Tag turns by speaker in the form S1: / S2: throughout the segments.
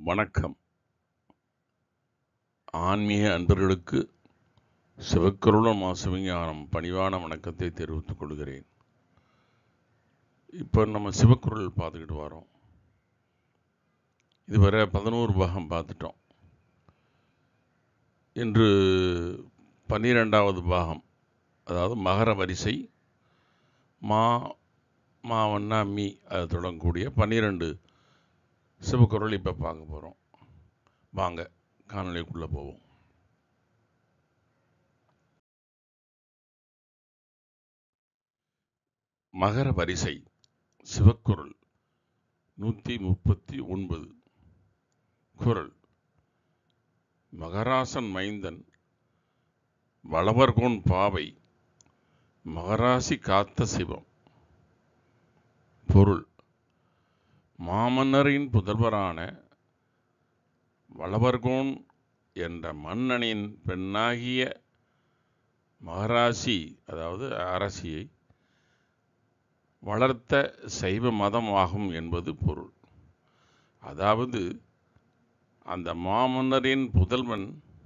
S1: வணக்கம் ஆன்மீக அன்பர்களுக்கு சிவக்கருளம் மாசுவிஞானம் பணிவான வணக்கத்தை தெரிவித்துக் கொள்கிறேன் இப்போ நம்ம சிவக்குரல் பார்த்துக்கிட்டு வரோம் இதுவரை பதினோரு பாகம் பார்த்துட்டோம் இன்று பன்னிரெண்டாவது பாகம் அதாவது மகர வரிசை மா மாவண்ணா மீ அது தொடங்கக்கூடிய பன்னிரெண்டு சிவக்குரல் இப்போ பார்க்க போகிறோம் வாங்க காணொலிக்குள்ளே போவோம் மகர வரிசை சிவக்குரல் நூற்றி முப்பத்தி ஒன்பது குரல் மகராசன் மைந்தன் வளவர்கோன் பாவை மகராசி காத்த சிவம் பொருள் மாமன்னரின் புதல்வரான வளவர்கோன் என்ற மன்னனின் பெண்ணாகிய மகராசி அதாவது அரசியை வளர்த்த சைவ மதம் ஆகும் என்பது பொருள் அதாவது அந்த மாமன்னரின் புதல்வன்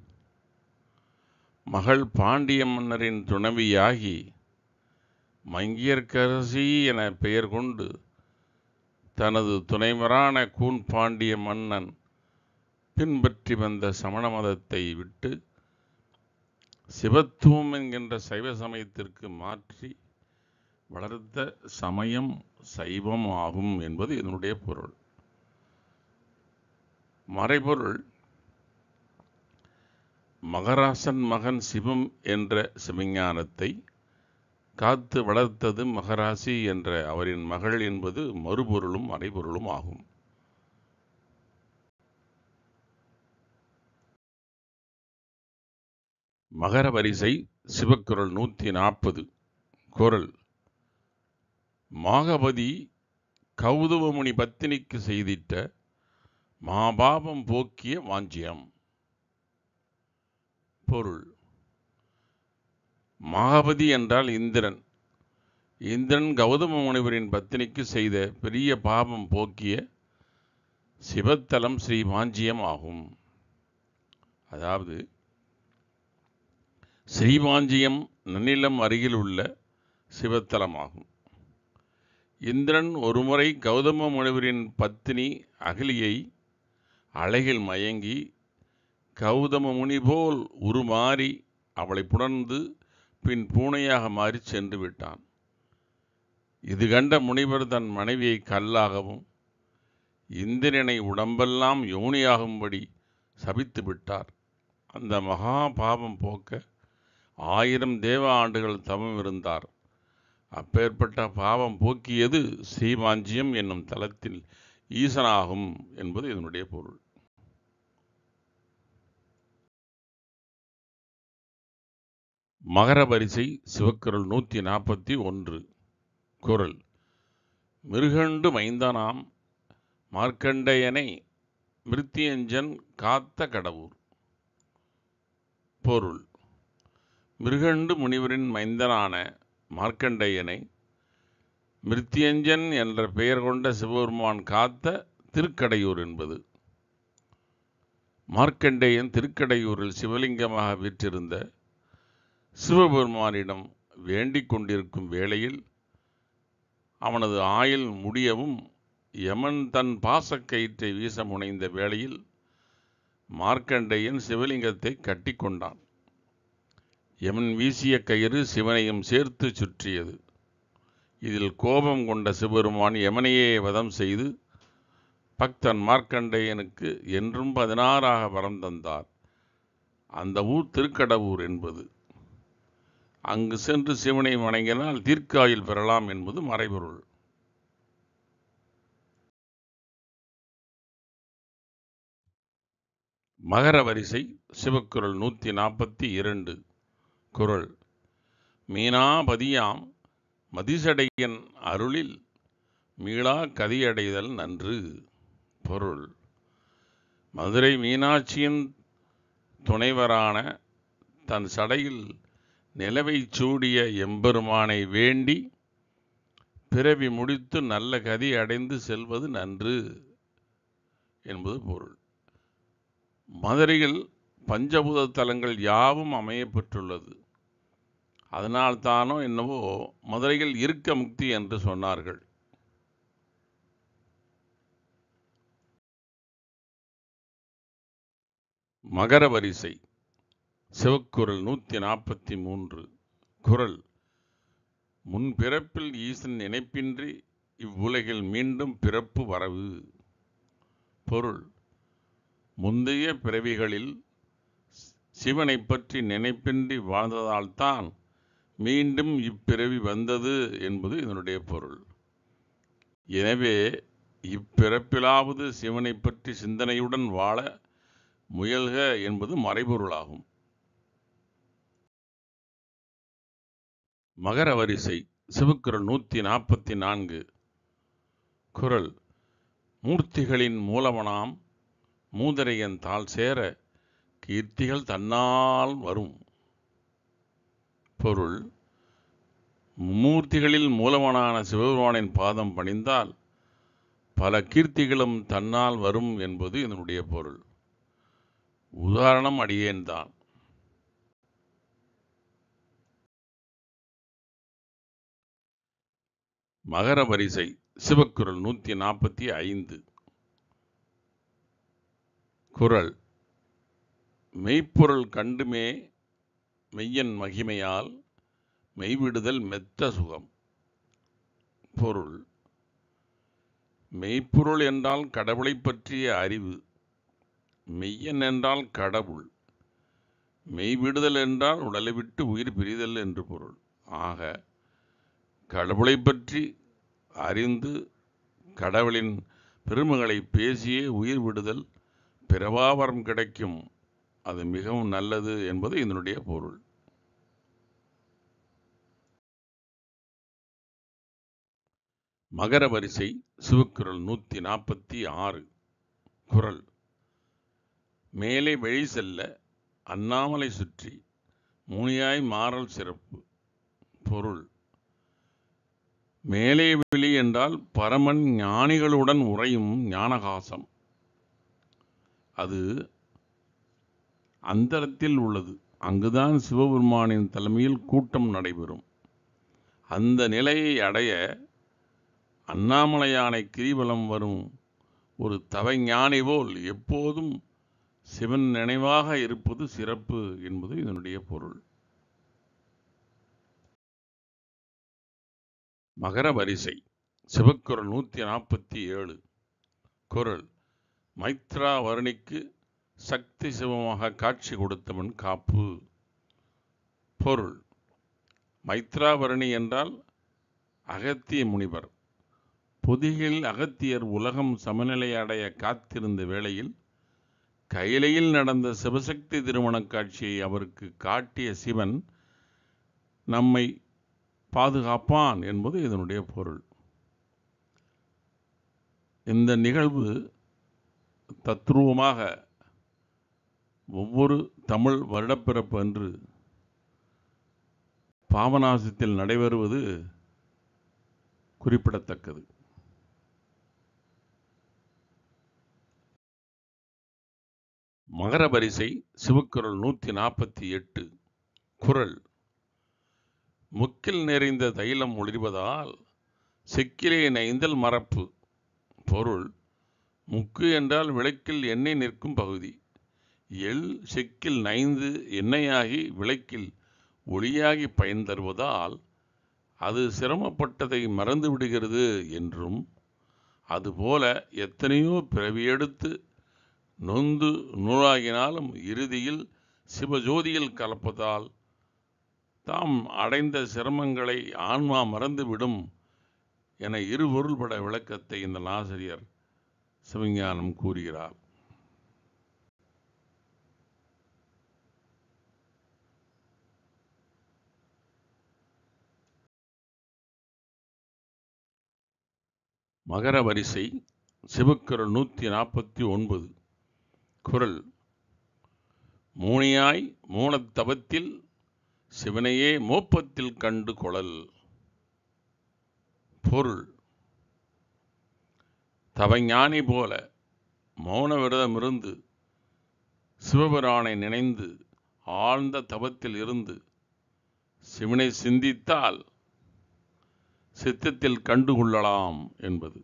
S1: மகள் பாண்டிய மன்னரின் துணைவியாகி மங்கியர்க்கரசி என பெயர் கொண்டு தனது துணைவரான கூன் பாண்டிய மன்னன் பின்பற்றி வந்த சமண மதத்தை விட்டு சிவத்துவம் என்கின்ற சைவ சமயத்திற்கு மாற்றி வளர்த்த சமயம் சைவம் ஆகும் என்பது இதனுடைய பொருள் மறைபொருள் மகராசன் மகன் சிவம் என்ற சிவஞானத்தை காத்து வளர்த்தது மகராசி என்ற அவரின் மகள் என்பது மறுபொருளும் மறைபொருளும் ஆகும் மகர வரிசை சிவக்குரல் நூற்றி நாற்பது குரல் மாகபதி கௌதவமுனி பத்தினிக்கு செய்திட்ட மாபாபம் போக்கிய வாஞ்சியம் பொருள் மகாபதி என்றால் இந்திரன் இந்திரன் கௌதம முனிவரின் பத்தினிக்கு செய்த பெரிய பாபம் போக்கிய சிவத்தலம் ஸ்ரீ வாஞ்சியம் ஆகும் அதாவது ஸ்ரீவாஞ்சியம் நன்னிலம் அருகில் உள்ள சிவத்தலமாகும் இந்திரன் ஒருமுறை கௌதம முனிவரின் பத்தினி அகலியை அழகில் மயங்கி கௌதம முனி போல் உருமாறி அவளை புணர்ந்து பின் பூனையாக மாறி சென்று விட்டான் இது கண்ட முனிவர் தன் மனைவியை கல்லாகவும் இந்திரனை உடம்பெல்லாம் யோனியாகும்படி சபித்து விட்டார் அந்த மகா பாவம் போக்க ஆயிரம் தேவ ஆண்டுகள் தவம் இருந்தார் அப்பேற்பட்ட பாவம் போக்கியது ஸ்ரீமாஞ்சியம் என்னும் தலத்தில் ஈசனாகும் என்பது இதனுடைய பொருள் மகர வரிசை சிவக்குரல் நூற்றி நாற்பத்தி ஒன்று குரல் மிருகண்டு மைந்தனாம் மார்க்கண்டேயனை மிருத்தியஞ்சன் காத்த கடவுர் பொருள் மிருகண்டு முனிவரின் மைந்தனான மார்க்கண்டேயனை மிருத்தியஞ்சன் என்ற பெயர் கொண்ட சிவபெருமான் காத்த திருக்கடையூர் என்பது மார்க்கண்டேயன் திருக்கடையூரில் சிவலிங்கமாக வீற்றிருந்த சிவபெருமானிடம் வேண்டிக் கொண்டிருக்கும் வேளையில் அவனது ஆயுள் முடியவும் யமன் தன் பாசக்கயிற்றை வீச முனைந்த வேளையில் மார்க்கண்டேயன் சிவலிங்கத்தை கட்டி கொண்டான் யமன் வீசிய கயிறு சிவனையும் சேர்த்து சுற்றியது இதில் கோபம் கொண்ட சிவபெருமான் யமனையே வதம் செய்து பக்தன் மார்க்கண்டேயனுக்கு என்றும் பதினாறாக வரம் தந்தார் அந்த ஊர் திருக்கடவூர் என்பது அங்கு சென்று சிவனை வணங்கினால் தீர்க்காயில் பெறலாம் என்பது மறைபொருள் மகர வரிசை சிவக்குரல் நூற்றி நாற்பத்தி இரண்டு குரல் மீனாபதியாம் மதிசடையன் அருளில் மீளா கதியடைதல் நன்று பொருள் மதுரை மீனாட்சியின் துணைவரான தன் சடையில் நிலவை சூடிய எம்பெருமானை வேண்டி பிறவி முடித்து நல்ல கதி அடைந்து செல்வது நன்று என்பது பொருள் மதுரையில் பஞ்சபூத தலங்கள் யாவும் அமைய பெற்றுள்ளது அதனால் தானோ என்னவோ மதுரையில் இருக்க முக்தி என்று சொன்னார்கள் மகர வரிசை சிவக்குரல் நூற்றி நாற்பத்தி மூன்று குரல் முன்பிறப்பில் ஈசன் நினைப்பின்றி இவ்வுலகில் மீண்டும் பிறப்பு வரவு பொருள் முந்தைய பிறவிகளில் சிவனை பற்றி நினைப்பின்றி வாழ்ந்ததால்தான் மீண்டும் இப்பிறவி வந்தது என்பது இதனுடைய பொருள் எனவே இப்பிறப்பிலாவது சிவனை பற்றி சிந்தனையுடன் வாழ முயல்க என்பது மறைபொருளாகும் மகர வரிசை சிவக்குரல் நூற்றி நாற்பத்தி நான்கு குரல் மூர்த்திகளின் மூலமனாம் மூதரையன் தாள் சேர கீர்த்திகள் தன்னால் வரும் பொருள் மூர்த்திகளில் மூலவனான சிவபெருமானின் பாதம் பணிந்தால் பல கீர்த்திகளும் தன்னால் வரும் என்பது இதனுடைய பொருள் உதாரணம் அடியேன்தான் மகர வரிசை சிவக்குரல் நூற்றி நாற்பத்தி ஐந்து குரல் மெய்ப்பொருள் கண்டுமே மெய்யன் மகிமையால் மெய்விடுதல் மெத்த சுகம் பொருள் மெய்ப்பொருள் என்றால் கடவுளை பற்றிய அறிவு மெய்யன் என்றால் கடவுள் மெய்விடுதல் என்றால் உடலை விட்டு உயிர் பிரிதல் என்று பொருள் ஆக கடவுளை பற்றி அறிந்து கடவுளின் பெருமைகளை பேசியே உயிர் விடுதல் பிறவாவரம் கிடைக்கும் அது மிகவும் நல்லது என்பது இதனுடைய பொருள் மகர வரிசை சிவக்குரல் நூற்றி நாற்பத்தி ஆறு குரல் மேலே வழி செல்ல அண்ணாமலை சுற்றி முனியாய் மாறல் சிறப்பு பொருள் மேலே வெளி என்றால் பரமன் ஞானிகளுடன் உறையும் ஞானகாசம் அது அந்தரத்தில் உள்ளது அங்குதான் சிவபெருமானின் தலைமையில் கூட்டம் நடைபெறும் அந்த நிலையை அடைய அண்ணாமலையானை கிரிவலம் வரும் ஒரு தவஞானி போல் எப்போதும் சிவன் நினைவாக இருப்பது சிறப்பு என்பது இதனுடைய பொருள் மகர வரிசை சிவக்குரல் நூற்றி நாற்பத்தி ஏழு குரல் மைத்ரா வருணிக்கு சக்தி சிவமாக காட்சி கொடுத்தவன் காப்பு பொருள் மைத்ராவரணி என்றால் அகத்திய முனிவர் பொதியில் அகத்தியர் உலகம் சமநிலை அடைய காத்திருந்த வேளையில் கையிலையில் நடந்த சிவசக்தி திருமணக் காட்சியை அவருக்கு காட்டிய சிவன் நம்மை பாதுகாப்பான் என்பது இதனுடைய பொருள் இந்த நிகழ்வு தத்ரூபமாக ஒவ்வொரு தமிழ் வருடப்பிறப்பு அன்று பாபநாசத்தில் நடைபெறுவது குறிப்பிடத்தக்கது மகர வரிசை சிவக்குரல் நூற்றி நாற்பத்தி எட்டு குரல் முக்கில் நிறைந்த தைலம் ஒளிர்வதால் செக்கிலே நைந்தல் மரப்பு பொருள் முக்கு என்றால் விளக்கில் எண்ணெய் நிற்கும் பகுதி எள் செக்கில் நைந்து எண்ணெயாகி விளக்கில் ஒளியாகி பயன் தருவதால் அது சிரமப்பட்டதை மறந்து விடுகிறது என்றும் அதுபோல எத்தனையோ பிறவியெடுத்து நொந்து நூலாகினாலும் இறுதியில் சிவஜோதியில் கலப்பதால் தாம் அடைந்த சிரமங்களை ஆன்மா மறந்துவிடும் என இருபொருள்பட விளக்கத்தை இந்த ஆசிரியர் சிவஞானம் கூறுகிறார் மகர வரிசை சிவக்குரல் நூற்றி நாற்பத்தி ஒன்பது குரல் மூனியாய் மூனத்தவத்தில் சிவனையே மோப்பத்தில் கண்டு கொளல் பொருள் தவஞானி போல மௌன விரதமிருந்து சிவபிரானை நினைந்து ஆழ்ந்த தவத்தில் இருந்து சிவனை சிந்தித்தால் சித்தத்தில் கண்டுகொள்ளலாம் என்பது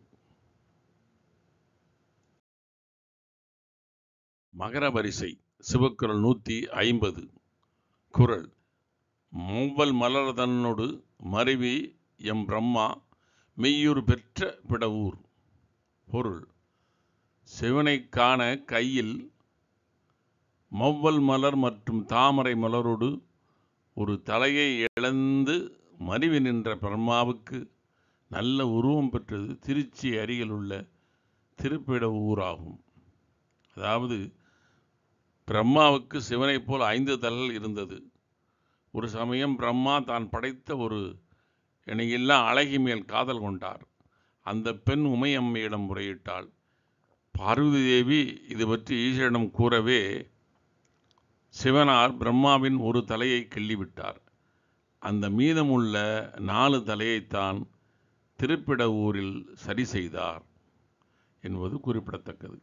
S1: மகர வரிசை சிவக்குரல் நூற்றி ஐம்பது குரல் மூவல் மலர்தன்னொடு மருவி எம் பிரம்மா மெய்யூர் பெற்ற பிடவூர் பொருள் சிவனைக் காண கையில் மௌவல் மலர் மற்றும் தாமரை மலரோடு ஒரு தலையை இழந்து மருவி நின்ற பிரம்மாவுக்கு நல்ல உருவம் பெற்றது திருச்சி அருகில் உள்ள திருப்பிட ஊராகும் அதாவது பிரம்மாவுக்கு சிவனைப் போல் ஐந்து தலல் இருந்தது ஒரு சமயம் பிரம்மா தான் படைத்த ஒரு இணையில்லா அழகி மேல் காதல் கொண்டார் அந்த பெண் உமையம்மையிடம் முறையிட்டாள் பார்வதி தேவி இது பற்றி ஈஸ்வரனிடம் கூறவே சிவனார் பிரம்மாவின் ஒரு தலையை கிள்ளிவிட்டார் அந்த மீதமுள்ள நாலு தலையைத்தான் திருப்பிட ஊரில் சரி செய்தார் என்பது குறிப்பிடத்தக்கது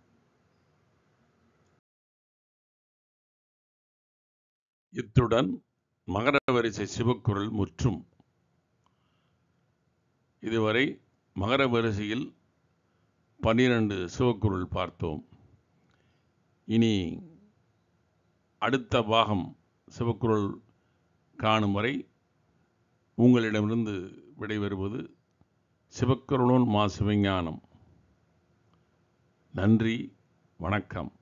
S1: இத்துடன் மகர வரிசை சிவக்குரல் முற்றும் இதுவரை மகர வரிசையில் பன்னிரண்டு சிவக்குரல் பார்த்தோம் இனி அடுத்த பாகம் சிவக்குரல் காணும் வரை உங்களிடமிருந்து விடைபெறுவது சிவக்குரலோன் மா சிவஞானம் நன்றி வணக்கம்